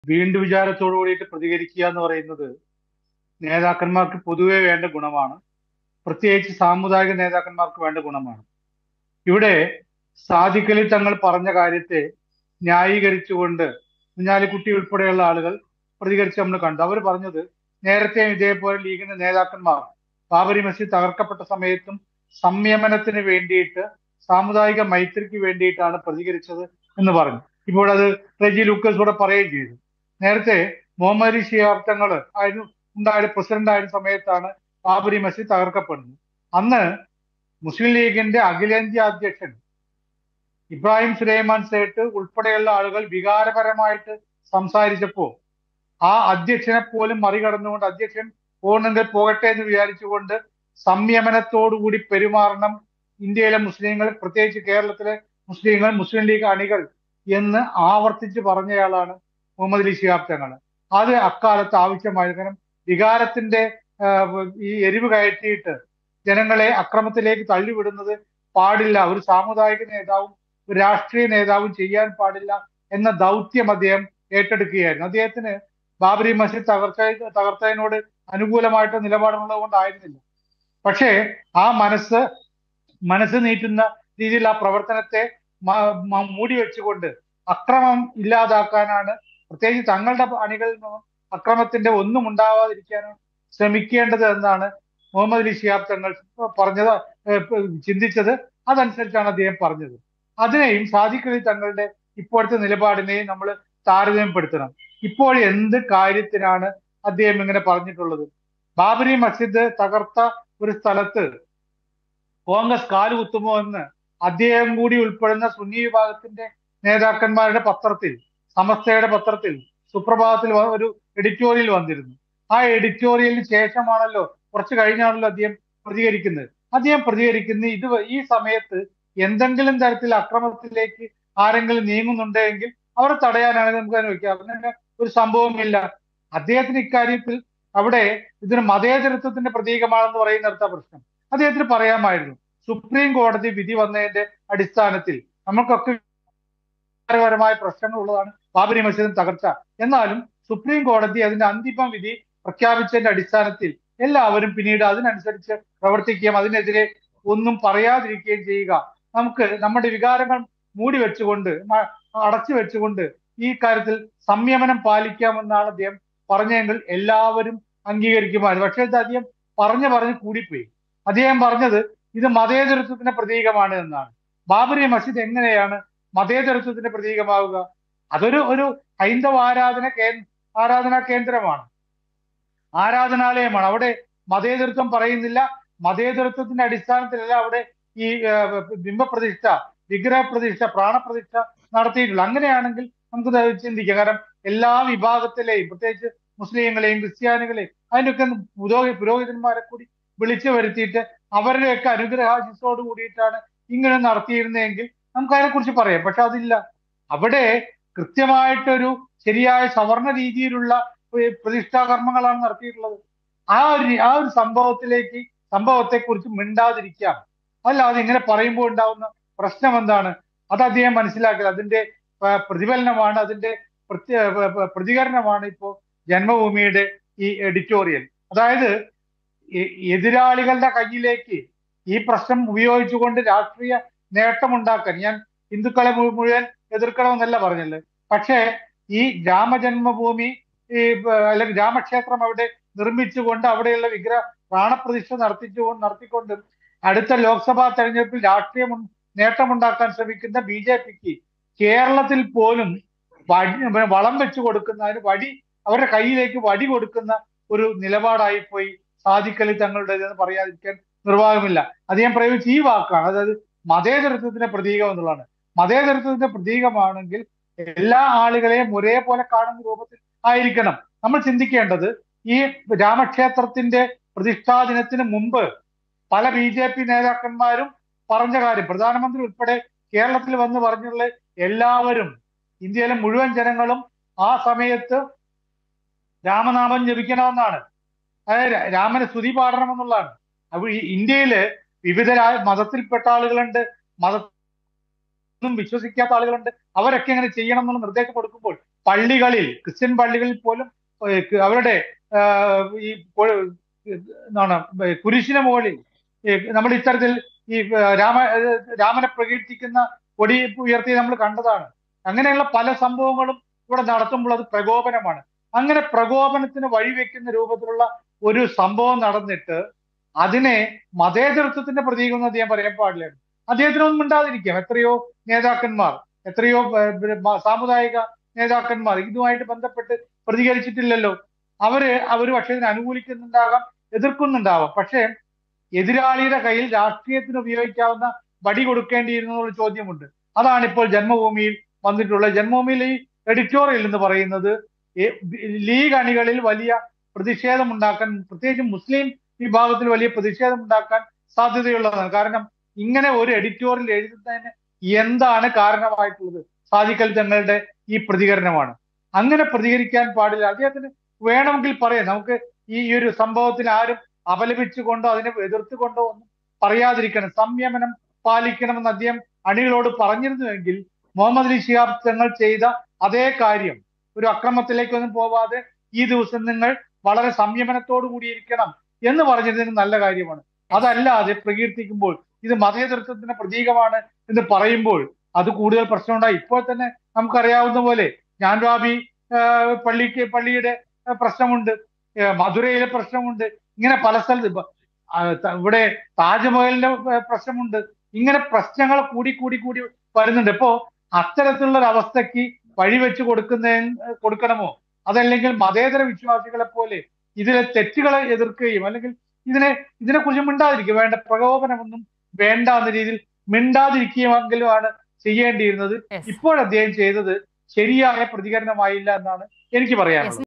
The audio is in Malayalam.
വീണ്ടും വിചാരത്തോടു കൂടിയിട്ട് പ്രതികരിക്കുക എന്ന് പറയുന്നത് നേതാക്കന്മാർക്ക് പൊതുവെ വേണ്ട ഗുണമാണ് പ്രത്യേകിച്ച് സാമുദായിക നേതാക്കന്മാർക്ക് വേണ്ട ഗുണമാണ് ഇവിടെ സാധിക്കലി തങ്ങൾ പറഞ്ഞ കാര്യത്തെ ന്യായീകരിച്ചുകൊണ്ട് കുഞ്ഞാലിക്കുട്ടി ഉൾപ്പെടെയുള്ള ആളുകൾ പ്രതികരിച്ച് നമ്മൾ കണ്ടു അവർ പറഞ്ഞത് നേരത്തെ ഇതേപോലെ ലീഗിന്റെ നേതാക്കന്മാർ ബാബരി മസ്ജിദ് തകർക്കപ്പെട്ട സമയത്തും സംയമനത്തിന് വേണ്ടിയിട്ട് സാമുദായിക മൈത്രിക്ക് വേണ്ടിയിട്ടാണ് പ്രതികരിച്ചത് എന്ന് പറഞ്ഞു ഇപ്പോൾ അത് റെജി ലൂക്കസ് കൂടെ പറയുകയും ചെയ്തു നേരത്തെ മുഹമ്മദ് അലി ഷിഹാബ് തങ്ങൾ ആയിരുന്നു ഉണ്ടായ പ്രസിഡന്റ് ആയിരുന്ന സമയത്താണ് ബാബരി മസ്ജിദ് തകർക്കപ്പെടുന്നത് അന്ന് മുസ്ലിം ലീഗിന്റെ അഖിലേന്ത്യാ അധ്യക്ഷൻ ഇബ്രാഹിം സുലൈമാൻ സേട്ട് ഉൾപ്പെടെയുള്ള ആളുകൾ വികാരപരമായിട്ട് സംസാരിച്ചപ്പോ ആ അധ്യക്ഷനെ പോലും മറികടന്നുകൊണ്ട് അധ്യക്ഷൻ പോകുന്നെങ്കിൽ പോകട്ടെ എന്ന് വിചാരിച്ചുകൊണ്ട് സംയമനത്തോടുകൂടി പെരുമാറണം ഇന്ത്യയിലെ മുസ്ലിങ്ങൾ പ്രത്യേകിച്ച് കേരളത്തിലെ മുസ്ലിങ്ങൾ മുസ്ലിം ലീഗ് അണികൾ എന്ന് ആവർത്തിച്ച് പറഞ്ഞയാളാണ് മുഹമ്മദ് അലി ശിഹാബ് തങ്ങൾ അത് അക്കാലത്ത് ആവശ്യമായിരുന്നു കാരണം വികാരത്തിന്റെ ഈ എരിവ് കയറ്റിയിട്ട് ജനങ്ങളെ അക്രമത്തിലേക്ക് തള്ളിവിടുന്നത് പാടില്ല ഒരു സാമുദായിക നേതാവും ഒരു രാഷ്ട്രീയ നേതാവും ചെയ്യാൻ പാടില്ല എന്ന ദൗത്യം അദ്ദേഹം ഏറ്റെടുക്കുകയായിരുന്നു അദ്ദേഹത്തിന് ബാബരി മസ്ജിദ് തകർച്ച തകർത്തതിനോട് അനുകൂലമായിട്ട് നിലപാടുള്ളത് കൊണ്ടായിരുന്നില്ല പക്ഷേ ആ മനസ്സ് മനസ്സ് നീറ്റുന്ന രീതിയിൽ ആ പ്രവർത്തനത്തെ മൂടി വെച്ചുകൊണ്ട് അക്രമം ഇല്ലാതാക്കാനാണ് പ്രത്യേകിച്ച് തങ്ങളുടെ അണികളിൽ നിന്നും അക്രമത്തിന്റെ ഒന്നും ഉണ്ടാവാതിരിക്കാനാണ് ശ്രമിക്കേണ്ടത് എന്നാണ് മുഹമ്മദ് അലി ഷിഹാബ് തങ്ങൾ പറഞ്ഞത് ചിന്തിച്ചത് അതനുസരിച്ചാണ് അദ്ദേഹം പറഞ്ഞത് അതിനെയും സാദിഖ് അലി തങ്ങളുടെ ഇപ്പോഴത്തെ നിലപാടിനെയും നമ്മൾ താരതമ്യപ്പെടുത്തണം ഇപ്പോൾ എന്ത് കാര്യത്തിനാണ് അദ്ദേഹം ഇങ്ങനെ പറഞ്ഞിട്ടുള്ളത് ബാബരി മസ്ജിദ് തകർത്ത ഒരു സ്ഥലത്ത് കോൺഗ്രസ് കാലുകുത്തുമോ എന്ന് അദ്ദേഹം കൂടി ഉൾപ്പെടുന്ന സുന്നി വിഭാഗത്തിന്റെ നേതാക്കന്മാരുടെ പത്രത്തിൽ സമസ്തയുടെ പത്രത്തിൽ സുപ്രഭാതത്തിൽ ഒരു എഡിറ്റോറിയൽ വന്നിരുന്നു ആ എഡിറ്റോറിയലിന് ശേഷമാണല്ലോ കുറച്ച് കഴിഞ്ഞാണല്ലോ അദ്ദേഹം പ്രതികരിക്കുന്നത് അദ്ദേഹം പ്രതികരിക്കുന്ന ഇത് ഈ സമയത്ത് എന്തെങ്കിലും തരത്തിൽ അക്രമത്തിലേക്ക് ആരെങ്കിലും നീങ്ങുന്നുണ്ടെങ്കിൽ അവരെ തടയാനാണ് നമുക്ക് അനുവദിക്കുക അങ്ങനെ ഒരു സംഭവമില്ല അദ്ദേഹത്തിന് ഇക്കാര്യത്തിൽ അവിടെ ഇതിന് മതേതരത്വത്തിന്റെ പ്രതീകമാണെന്ന് പറയുന്നിടത്ത പ്രശ്നം അദ്ദേഹത്തിന് പറയാമായിരുന്നു സുപ്രീം കോടതി വിധി വന്നതിന്റെ അടിസ്ഥാനത്തിൽ നമുക്കൊക്കെ പരമായ പ്രശ്നങ്ങൾ ഉള്ളതാണ് ബാബരി മസ്ജിദിന് തകർച്ച എന്നാലും സുപ്രീം കോടതി അതിന്റെ അന്തിമ വിധി പ്രഖ്യാപിച്ചതിന്റെ അടിസ്ഥാനത്തിൽ എല്ലാവരും പിന്നീട് അതിനനുസരിച്ച് പ്രവർത്തിക്കുകയും അതിനെതിരെ ഒന്നും പറയാതിരിക്കുകയും ചെയ്യുക നമുക്ക് നമ്മുടെ വികാരങ്ങൾ മൂടി വെച്ചുകൊണ്ട് അടച്ചു വെച്ചുകൊണ്ട് ഈ കാര്യത്തിൽ സംയമനം പാലിക്കാമെന്നാണ് അദ്ദേഹം പറഞ്ഞതെങ്കിൽ എല്ലാവരും അംഗീകരിക്കുമായിരുന്നു പക്ഷേ ഇത് അദ്ദേഹം പറഞ്ഞു പറഞ്ഞ് കൂടിപ്പോയി അദ്ദേഹം പറഞ്ഞത് ഇത് മതേതരത്വത്തിന്റെ പ്രതീകമാണ് എന്നാണ് ബാബരി മസ്ജിദ് എങ്ങനെയാണ് മതേതരത്വത്തിന്റെ പ്രതീകമാവുക അതൊരു ഒരു ഹൈന്ദവ ആരാധന കേ ആരാധനാ കേന്ദ്രമാണ് ആരാധനാലയമാണ് അവിടെ മതേതരത്വം പറയുന്നില്ല മതേതരത്വത്തിന്റെ അടിസ്ഥാനത്തിലല്ല അവിടെ ഈ ബിംബപ്രതിഷ്ഠ വിഗ്രഹപ്രതിഷ്ഠ പ്രാണപ്രതിഷ്ഠ നടത്തിയിട്ടുള്ളൂ അങ്ങനെയാണെങ്കിൽ നമുക്ക് ചിന്തിക്കാം കാരണം എല്ലാ വിഭാഗത്തിലെയും പ്രത്യേകിച്ച് മുസ്ലിങ്ങളെയും ക്രിസ്ത്യാനികളെയും അതിനൊക്കെ പുരോഗി പുരോഹിതന്മാരെ കൂടി വിളിച്ചു വരുത്തിയിട്ട് അവരുടെയൊക്കെ അനുഗ്രഹാശിസോട് കൂടിയിട്ടാണ് ഇങ്ങനെ നടത്തിയിരുന്നതെങ്കിൽ നമുക്ക് അതിനെക്കുറിച്ച് പറയാം പക്ഷെ അതില്ല അവിടെ കൃത്യമായിട്ടൊരു ശരിയായ സവർണ രീതിയിലുള്ള പ്രതിഷ്ഠാകർമ്മങ്ങളാണ് നടത്തിയിട്ടുള്ളത് ആ ഒരു ആ ഒരു സംഭവത്തിലേക്ക് സംഭവത്തെ കുറിച്ച് മിണ്ടാതിരിക്കാം അല്ലാതെ ഇങ്ങനെ പറയുമ്പോൾ ഉണ്ടാവുന്ന പ്രശ്നം എന്താണ് അത് അദ്ദേഹം മനസ്സിലാക്കില്ല അതിന്റെ പ്രതിഫലനമാണ് അതിന്റെ പ്രതികരണമാണ് ഇപ്പോ ജന്മഭൂമിയുടെ ഈ എഡിറ്റോറിയൽ അതായത് എതിരാളികളുടെ കയ്യിലേക്ക് ഈ പ്രശ്നം ഉപയോഗിച്ചുകൊണ്ട് രാഷ്ട്രീയ നേട്ടമുണ്ടാക്കാൻ ഞാൻ ഹിന്ദുക്കളെ മുഴുവൻ എതിർക്കണമെന്നല്ല പറഞ്ഞത് പക്ഷേ ഈ രാമജന്മഭൂമി ഈ അല്ലെങ്കിൽ രാമക്ഷേത്രം അവിടെ നിർമ്മിച്ചുകൊണ്ട് അവിടെയുള്ള വിഗ്രഹ പ്രാണപ്രതിഷ്ഠ നടത്തിച്ചു നടത്തിക്കൊണ്ട് അടുത്ത ലോക്സഭാ തെരഞ്ഞെടുപ്പിൽ രാഷ്ട്രീയ നേട്ടമുണ്ടാക്കാൻ ശ്രമിക്കുന്ന ബി ജെ പിക്ക് കേരളത്തിൽ പോലും വളം വെച്ചു കൊടുക്കുന്ന അതിന് വടി അവരുടെ കയ്യിലേക്ക് വടി കൊടുക്കുന്ന ഒരു നിലപാടായി പോയി സാധിക്കലി തങ്ങളുടേതെന്ന് പറയാതിരിക്കാൻ നിർവാഹമില്ല അദ്ദേഹം പ്രയോഗിച്ച ഈ വാക്കാണ് അതായത് മതേതരത്വത്തിന്റെ പ്രതീകം എന്നുള്ളതാണ് മതേതരത്വത്തിന്റെ പ്രതീകമാണെങ്കിൽ എല്ലാ ആളുകളെയും ഒരേപോലെ കാണുന്ന രൂപത്തിൽ ആയിരിക്കണം നമ്മൾ ചിന്തിക്കേണ്ടത് ഈ രാമക്ഷേത്രത്തിന്റെ പ്രതിഷ്ഠാ ദിനത്തിന് മുമ്പ് പല ബി ജെ പി നേതാക്കന്മാരും പറഞ്ഞ കാര്യം പ്രധാനമന്ത്രി ഉൾപ്പെടെ കേരളത്തിൽ വന്ന് പറഞ്ഞുള്ള എല്ലാവരും ഇന്ത്യയിലെ മുഴുവൻ ജനങ്ങളും ആ സമയത്ത് രാമനാമം ജപിക്കണമെന്നാണ് അതായത് രാമനെ സ്തുതി പാടണമെന്നുള്ളതാണ് അപ്പൊ ഈ ഇന്ത്യയില് വിവിധ മതത്തിൽപ്പെട്ട ആളുകളുണ്ട് മത ഒന്നും വിശ്വസിക്കാത്ത ആളുകളുണ്ട് അവരൊക്കെ എങ്ങനെ ചെയ്യണം എന്നുള്ള നിർദ്ദേശം കൊടുക്കുമ്പോൾ പള്ളികളിൽ ക്രിസ്ത്യൻ പള്ളികളിൽ പോലും ഏഹ്, ക- അവരുടെ ആഹ്, ഈ കൊ- എന്താണ് കുരിശിന് മുകളിൽ ഈ നമ്മൾ ഇത്തരത്തിൽ ഈ ഏഹ്, രാമ ഏഹ്, രാമനെ പ്രകീർത്തിക്കുന്ന കൊടി ഉയർത്തി നമ്മൾ കണ്ടതാണ് അങ്ങനെയുള്ള പല സംഭവങ്ങളും ഇവിടെ നടത്തുമ്പോൾ അത് പ്രകോപനമാണ് അങ്ങനെ പ്രകോപനത്തിന് വഴിവെക്കുന്ന രൂപത്തിലുള്ള ഒരു സംഭവം നടന്നിട്ട് അതിനെ മതേതരത്വത്തിന്റെ പ്രതീകം എന്ന് അദ്ദേഹം പറയാൻ പാടില്ല അദ്ദേഹത്തിനൊന്നും മിണ്ടാതിരിക്കാം എത്രയോ നേതാക്കന്മാർ എത്രയോ ഏഹ്, പിന്നെ മ- സാമുദായിക നേതാക്കന്മാർ ഇതുമായിട്ട് ബന്ധപ്പെട്ട് പ്രതികരിച്ചിട്ടില്ലല്ലോ അവര് അവര് പക്ഷെ ഇതിനെ അനുകൂലിക്കുന്നുണ്ടാകാം എതിർക്കുന്നുണ്ടാവാം പക്ഷേ എതിരാളിയുടെ കയ്യിൽ രാഷ്ട്രീയത്തിന് ഉപയോഗിക്കാവുന്ന വടി കൊടുക്കേണ്ടിയിരുന്നു എന്നുള്ള ചോദ്യമുണ്ട് അതാണ് ഇപ്പോൾ ജന്മഭൂമിയിൽ വന്നിട്ടുള്ള ജന്മഭൂമിയിൽ ഈ എഡിറ്റോറിയൽ എന്ന് പറയുന്നത് ഏ- ലീഗ് അണികളിൽ വലിയ പ്രതിഷേധം ഉണ്ടാക്കാൻ പ്രത്യേകിച്ച് മുസ്ലിം വിഭാഗത്തിൽ വലിയ പ്രതിഷേധം ഉണ്ടാക്കാൻ സാധ്യതയുള്ളതാണ് കാരണം ഇങ്ങനെ ഒരു എഡിറ്റോറിയൽ എഴുതുന്നതിന് എന്താണ് കാരണമായിട്ടുള്ളത് സാദിഖൽ തങ്ങളുടെ ഈ പ്രതികരണമാണ് അങ്ങനെ പ്രതികരിക്കാൻ പാടില്ല അദ്ദേഹത്തിന് വേണമെങ്കിൽ പറയാം നമുക്ക് ഈ ഈ ഒരു സംഭവത്തിൽ ആരും അപലപിച്ചുകൊണ്ടോ അതിനെ എതിർത്തുകൊണ്ടോ ഒന്നും പറയാതിരിക്കണം സംയമനം പാലിക്കണമെന്ന് അദ്ദേഹം അണികളോട് പറഞ്ഞിരുന്നുവെങ്കിൽ മുഹമ്മദ് അലി ശിഹാബ് തങ്ങൾ ചെയ്ത അതേ കാര്യം ഒരു അക്രമത്തിലേക്കൊന്നും പോവാതെ ഈ ദിവസം നിങ്ങൾ വളരെ സംയമനത്തോടു കൂടിയിരിക്കണം എന്ന് പറഞ്ഞിരുന്നത് നല്ല കാര്യമാണ് അതല്ലാതെ പ്രകീർത്തിക്കുമ്പോൾ ഇത് മതേതരത്വത്തിന്റെ പ്രതീകമാണ് എന്ന് പറയുമ്പോൾ അത് കൂടുതൽ പ്രശ്നമുണ്ടായി ഇപ്പോൾ തന്നെ നമുക്കറിയാവുന്ന പോലെ ഞാൻവാബി ആഹ് പള്ളിക്ക് പള്ളിയുടെ ആഹ് പ്രശ്നമുണ്ട് ആഹ് മധുരയിലെ പ്രശ്നമുണ്ട് ഇങ്ങനെ പല സ്ഥലത്ത് ഇപ്പൊ ആഹ് ത- ഇവിടെ താജ്മഹലിന്റെ ആഹ് പ്രശ്നമുണ്ട് ഇങ്ങനെ പ്രശ്നങ്ങൾ കൂടി കൂടി കൂടി വരുന്നുണ്ട് ഇപ്പോ അത്തരത്തിലുള്ള ഒരു അവസ്ഥയ്ക്ക് വഴിവെച്ച് കൊടുക്കുന്ന കൊടുക്കണമോ അതല്ലെങ്കിൽ മതേതര വിശ്വാസികളെ പോലെ ഇതിലെ തെറ്റുകളെ എതിർക്കുകയും അല്ലെങ്കിൽ ഇതിനെ ഇതിനെക്കുറിച്ച് മിണ്ടാതിരിക്കുക വേണ്ട പ്രകോപനമൊന്നും വേണ്ട എന്ന രീതിയിൽ മിണ്ടാതിരിക്കുകയെങ്കിലുമാണ് ചെയ്യേണ്ടിയിരുന്നത് Yes. ഇപ്പോൾ അദ്ദേഹം ചെയ്തത് ശരിയായ പ്രതികരണമായില്ല എന്നാണ് എനിക്ക് പറയാനുള്ളത്